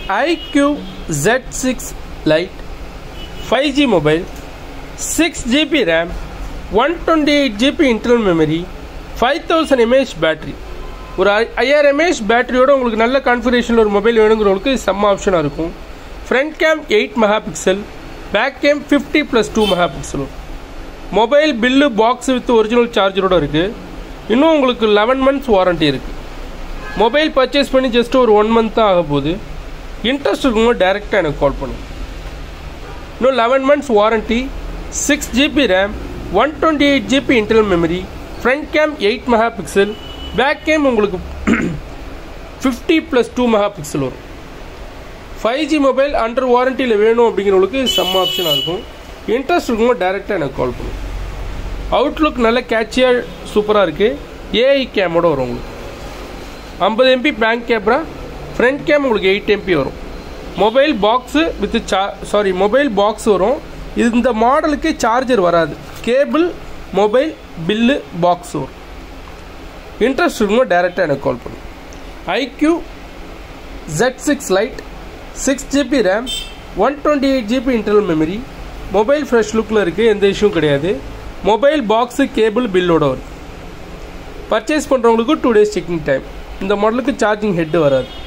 IQ Z six lite five G mobile six GB RAM one twenty eight GB internal memory five thousand mAh battery ஒரு ஐ- ஐயாயிரம் mAh பேட்டரியோட உங்களுக்கு நல்ல கான்ஃபிகரேஷனில் ஒரு mobile வேணுங்கிறவங்களுக்கு இது செம்ம ஆப்ஷனாக இருக்கும் front cam eight megapixel back cam fifty plus two megapixel mobile bill box with original சார்ஜரோட இருக்குது இன்னும் உங்களுக்கு லெவன் மந்த்ஸ் வாரண்டி இருக்குது மொபைல் பர்ச்சேஸ் பண்ணி ஜஸ்ட் ஒரு ஒன் மந்த் தான் ஆக போகுது இன்ட்ரெஸ்ட் இருக்குங்க டேரெக்டாக எனக்கு கால் பண்ணுங்க இன்னும் eleven months warranty six GB RAM one twenty eight GB internal memory front cam eight megapixel back cam உங்களுக்கு fifty plus two megapixel வரும் ஃபைவ் ஜி மொபைல் அண்டர் வாரண்டியில் வேணும் அப்படிங்கிறவங்களுக்கு செம்ம ஆப்ஷனாக இருக்கும் இன்ட்ரெஸ்ட் இருக்கும்போது டேரெக்டாக எனக்கு கால் பண்ணுங்க அவுட்லுக் நல்ல கேட்சியாக சூப்பராக இருக்குது ஏஐ கேமோட வரும் உங்களுக்கு ஐம்பது MP back camera front cam உங்களுக்கு எயிட் எம்பி வரும் மொபைல் பாக்ஸு வித் சா சாரி மொபைல் பாக்ஸ் வரும் இது இந்த மாடலுக்கு சார்ஜர் வராது கேபிள் மொபைல் பில்லு பாக்ஸ் வரும் இன்ட்ரெஸ்ட் இருக்கும்போது டேரெக்டாக எனக்கு கால் பண்ணுங்க iQOO Z six lite six GB RAM one twenty eight GB internal memory mobile fresh லுக்கில் இருக்குது எந்த இஷ்யூவும் கிடையாது மொபைல் பாக்ஸு கேபிள் பில்லோட வரும் பர்ச்சேஸ் பண்ணுறவங்களுக்கு டூ டேஸ் செக்கிங் டைம் இந்த மாடலுக்கு சார்ஜிங் ஹெட்டு வராது